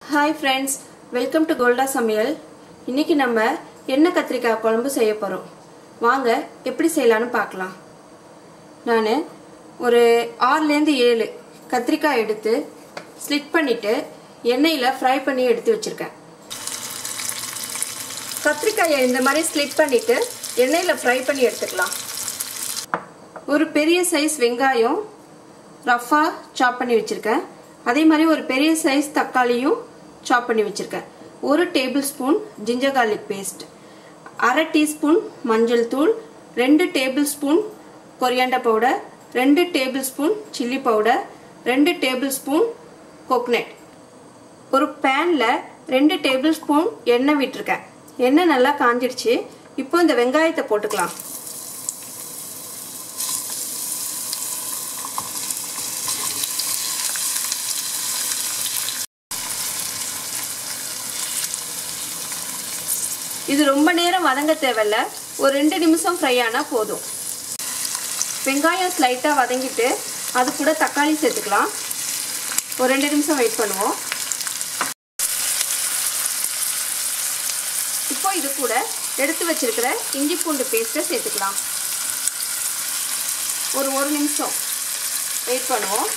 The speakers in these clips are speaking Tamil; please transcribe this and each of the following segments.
ஹாய் ஃப்ரெண்ட்ஸ் வெல்கம் டு கோல்டா சமையல் இன்னைக்கு நம்ம எண்ணெய் கத்திரிக்காய் குழம்பு செய்ய போகிறோம் வாங்க எப்படி செய்யலான்னு பார்க்கலாம் நான் ஒரு ஆறுலேருந்து ஏழு கத்திரிக்காய் எடுத்து ஸ்லிட் பண்ணிவிட்டு எண்ணெயில் ஃப்ரை பண்ணி எடுத்து வச்சுருக்கேன் கத்திரிக்காயை இந்த மாதிரி ஸ்லிட் பண்ணிவிட்டு எண்ணெயில் ஃப்ரை பண்ணி எடுத்துக்கலாம் ஒரு பெரிய சைஸ் வெங்காயம் ரஃபாக சாப் பண்ணி வச்சுருக்கேன் அதே மாதிரி ஒரு பெரிய சைஸ் தக்காளியும் சாப் பண்ணி வச்சுருக்கேன் ஒரு tablespoon ginger garlic paste அரை டீஸ்பூன் மஞ்சள் தூள் ரெண்டு டேபிள் ஸ்பூன் கொரியாண்டா பவுடர் ரெண்டு டேபிள் ஸ்பூன் சில்லி பவுடர் ரெண்டு டேபிள் ஸ்பூன் கோக்னட் ஒரு பேனில் ரெண்டு டேபிள் ஸ்பூன் எண்ணெய் விட்டுருக்கேன் எண்ணெய் நல்லா காஞ்சிடுச்சு இப்போ இந்த வெங்காயத்தை போட்டுக்கலாம் இது ரொம்ப நேரம் வதங்க தேவையில்ல ஒரு ரெண்டு நிமிஷம் ஃப்ரை ஆனால் போதும் வெங்காயம் ஸ்லைட்டாக வதங்கிட்டு அது கூட தக்காளி சேர்த்துக்கலாம் ஒரு ரெண்டு நிமிஷம் வெயிட் பண்ணுவோம் இப்போ இது கூட எடுத்து வச்சிருக்கிற இஞ்சி பூண்டு பேஸ்ட்டை சேர்த்துக்கலாம் ஒரு ஒரு நிமிஷம் வெயிட் பண்ணுவோம்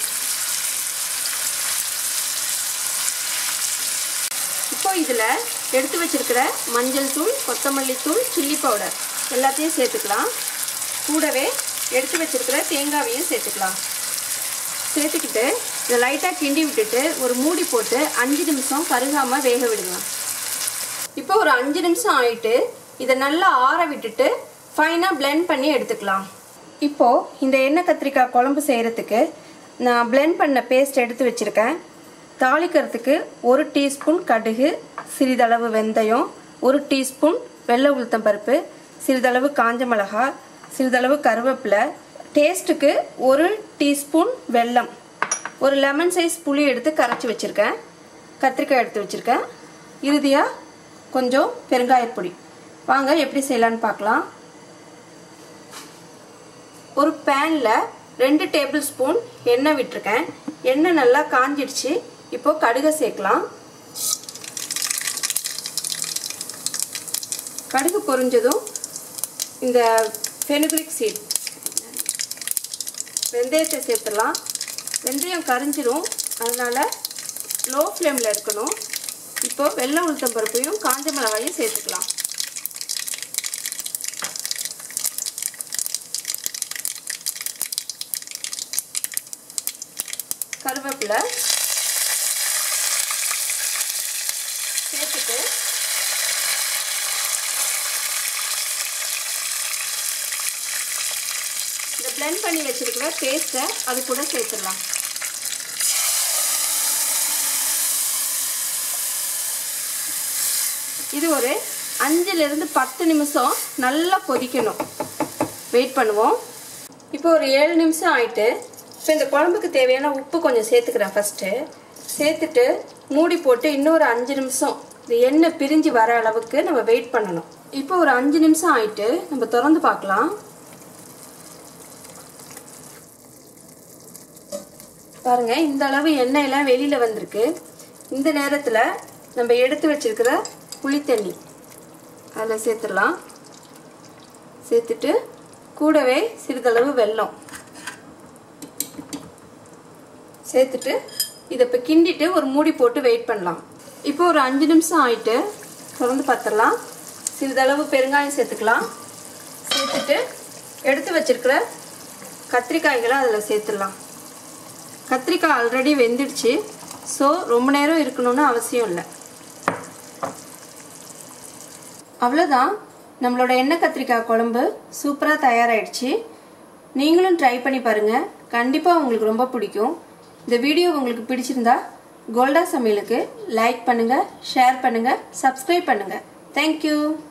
இப்போ இதில் எடுத்து வச்சிருக்கிற மஞ்சள் தூள் கொத்தமல்லி தூள் சில்லி பவுடர் எல்லாத்தையும் சேர்த்துக்கலாம் கூடவே எடுத்து வச்சிருக்கிற தேங்காவையும் சேர்த்துக்கலாம் சேர்த்துக்கிட்டு இதை லைட்டாக கிண்டி விட்டுட்டு ஒரு மூடி போட்டு அஞ்சு நிமிஷம் கருகாமல் வேக விடுங்க இப்போ ஒரு அஞ்சு நிமிஷம் ஆயிட்டு இதை நல்லா ஆற விட்டுட்டு ஃபைனாக பிளெண்ட் பண்ணி எடுத்துக்கலாம் இப்போது இந்த எண்ணெய் கத்திரிக்காய் குழம்பு செய்கிறதுக்கு நான் பிளெண்ட் பண்ண பேஸ்ட் எடுத்து வச்சுருக்கேன் தாளிக்கிறதுக்கு ஒரு டீஸ்பூன் கடுகு சிறிதளவு வெந்தயம் ஒரு டீஸ்பூன் வெள்ளை உளுத்தம் பருப்பு சிறிதளவு காஞ்ச மிளகா சிறிதளவு கருவேப்பிலை டேஸ்ட்டுக்கு ஒரு டீஸ்பூன் வெல்லம் ஒரு லெமன் சைஸ் புளி எடுத்து கரைச்சி வச்சுருக்கேன் கத்திரிக்காய் எடுத்து வச்சுருக்கேன் இறுதியாக கொஞ்சம் பெருங்காயப்பொடி வாங்க எப்படி செய்யலான்னு பார்க்கலாம் ஒரு பேனில் ரெண்டு டேபிள் ஸ்பூன் எண்ணெய் விட்டுருக்கேன் எண்ணெய் நல்லா காஞ்சிடுச்சு இப்போ கடுகை சேர்க்கலாம் கடுகு பொரிஞ்சதும் இந்த ஃபெனுக்ரிக் சீட் வெந்தயத்தை சேர்த்துடலாம் வெந்தயம் கரிஞ்சிடும் அதனால் லோ ஃப்ளேமில் இருக்கணும் இப்போ வெள்ளை உளுத்தம் பருப்பையும் காஞ்ச மிளகாயும் சேர்த்துக்கலாம் கருவேப்பிலை சேர்த்துட்டு இந்த பிளெண்ட் பண்ணி வச்சிருக்கிற பேஸ்ட்டை அது கூட சேர்த்துடலாம் இது ஒரு அஞ்சுலேருந்து பத்து நிமிஷம் நல்லா கொதிக்கணும் வெயிட் பண்ணுவோம் இப்போ ஒரு ஏழு நிமிஷம் ஆயிட்டு இப்போ இந்த குழம்புக்கு தேவையான உப்பு கொஞ்சம் சேர்த்துக்கிறேன் ஃபஸ்ட்டு சேர்த்துட்டு மூடி போட்டு இன்னொரு அஞ்சு நிமிஷம் இந்த எண்ணெய் பிரிஞ்சு வர அளவுக்கு நம்ம வெயிட் பண்ணணும் இப்போ ஒரு அஞ்சு நிமிஷம் ஆயிட்டு நம்ம திறந்து பார்க்கலாம் பாருங்க இந்த அளவு எண்ணெயெல்லாம் வெளியில் வந்திருக்கு இந்த நேரத்தில் நம்ம எடுத்து வச்சிருக்கிற புளித்தண்ணி அதில் சேர்த்துடலாம் சேர்த்துட்டு கூடவே சிறிதளவு வெல்லம் சேர்த்துட்டு இதை இப்போ கிண்டிட்டு ஒரு மூடி போட்டு வெயிட் பண்ணலாம் இப்போ ஒரு அஞ்சு நிமிஷம் ஆயிட்டு திறந்து பார்த்துடலாம் சிறிதளவு பெருங்காயம் சேர்த்துக்கலாம் சேர்த்துட்டு எடுத்து வச்சிருக்கிற கத்திரிக்காய்களை அதில் சேர்த்துடலாம் கத்திரிக்காய் ஆல்ரெடி வெந்துடுச்சு ஸோ ரொம்ப நேரம் இருக்கணும்னு அவசியம் இல்லை அவ்வளோதான் நம்மளோட எண்ணெய் கத்திரிக்காய் குழம்பு சூப்பராக தயாராகிடுச்சு நீங்களும் ட்ரை பண்ணி பாருங்கள் கண்டிப்பாக உங்களுக்கு ரொம்ப பிடிக்கும் இந்த வீடியோ உங்களுக்கு பிடிச்சிருந்தா கோல்டா சமையலுக்கு லைக் பண்ணுங்கள் ஷேர் பண்ணுங்கள் சப்ஸ்கிரைப் பண்ணுங்கள் தேங்க்யூ